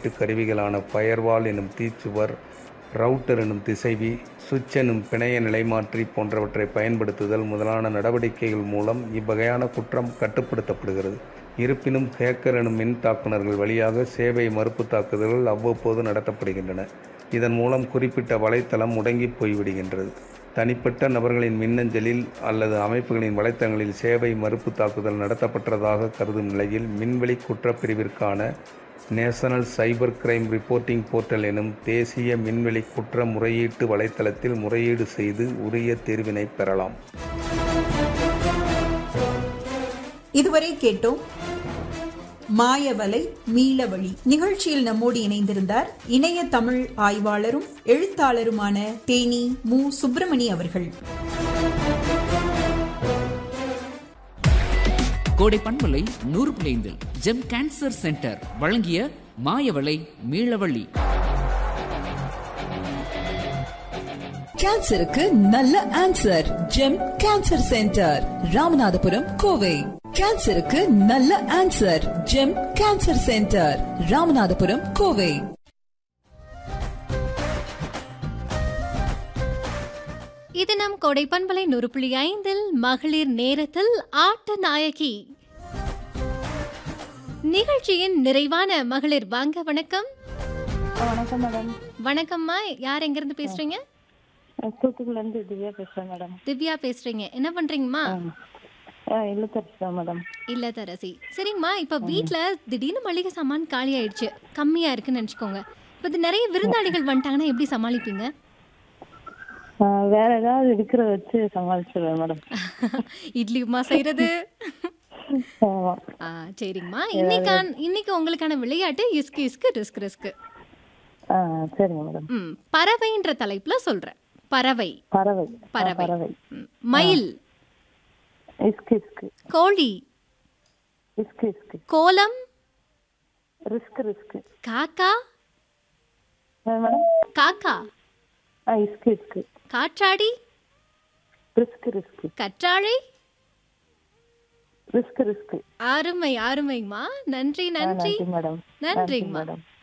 குறியீட்டு கருவிகளான ஃபயர்வால் எனும் தீச்சுவர் ரவுட்டர் எனும் திசைவி சுவிட்ச் எனும் பிணைய நிலைமாற்றி போன்றவற்றை பயன்படுத்துதல் முதலான நடவடிக்கைகள் மூலம் இவ்வகையான குற்றம் கட்டுப்படுத்தப்படுகிறது இருப்பினும் ஹேக்கர் எனும் மின் தாக்குனர்கள் வழியாக சேவை மறுப்பு தாக்குதல்கள் அவ்வப்போது நடத்தப்படுகின்றன இதன் மூலம் குறிப்பிட்ட வலைத்தளம் முடங்கி போய்விடுகின்றது தனிப்பட்ட நபர்களின் மின்னஞ்சலில் அல்லது அமைப்புகளின் வலைத்தளங்களில் சேவை மறுப்பு தாக்குதல் நடத்தப்பட்டதாக கருதும் நிலையில் மின்வெளி குற்றப்பிரிவிற்கான national cyber crime reporting portal எனும் தேசிய மின்வெளி குற்ற முறையீட்டு வலைத்தளத்தில் முறையீடு செய்து உரிய தீர்வினை பெறலாம் இதுவரை கேட்டோம் மாயவலை மீளவழி நிகழ்ச்சியில் நம்மோடு இணைந்திருந்தார் இணைய தமிழ் ஆய்வாளரும் எழுத்தாளருமான தேனி மு சுப்பிரமணி அவர்கள் கோடை பண்பலை நூறு பிளைந்தில் ஜெம் கேன்சர் சென்டர் வழங்கிய மாயவளை மீளவழி கேன்சருக்கு நல்ல answer GEM cancer centre Ramanathapuram Kovai கேன்சருக்கு நல்ல answer GEM cancer centre Ramanathapuram Kovai இது நம் கொடை பண்பலை நூறு புள்ளி ஐந்தில் மகளிர் நேரத்தில் ஆட்ட நாயகி நிகழ்ச்சியின் நிறைவான மகளிர் வாங்க வணக்கம் வணக்கம் மேடம் வணக்கம்மா யார் எங்கிருந்து பேசுறீங்க தூத்துக்குள்ள இருந்து திவ்யா பேசுறேன் மேடம் திவ்யா பேசுறீங்க என்ன பண்றீங்கம்மா இல்லத்தரசி தான் மேடம் இல்லத்தரசி சரிங்கம்மா இப்ப வீட்ல திடீர்னு மளிகை சாமான் காலி ஆயிடுச்சு கம்மியா இருக்குன்னு நினைச்சுக்கோங்க இப்ப இது நிறைய விருந்தாளிகள் வந்துட்டாங்கன்னா எப்படி சமாளிப்பீங்க வேற ஏதாவது இருக்கிற வச்சு சமாளிச்சிருவேன் மேடம் இட்லி உமா செய்யறது ஆமா ஆ சரிங்கம்மா இன்னைக்கான இன்னைக்கு உங்களுக்கான விளையாட்டு இஸ்கு இஸ்கு ரிஸ்க் ரிஸ்க் ஆ சரிங்க மேடம் ம் பறவைன்ற தலைப்புல சொல்றேன் பறவை பறவை ஆ, பறவை பறவை ம், மயில் இஸ்கு இஸ்கு கோழி இஸ்கு இஸ்கு கோலம் ரிஸ்க் ரிஸ்க் காக்கா மேடம் காக்கா ஆ இஸ்கு இஸ்கு காற்றாடி ரிஸ்க் ரிஸ்க் கற்றாழை ரிஸ்க் ரிஸ்க் அருமை அருமைம்மா நன்றி நன்றி நன்றி மேடம் நன்றிங்கம்மா மேடம்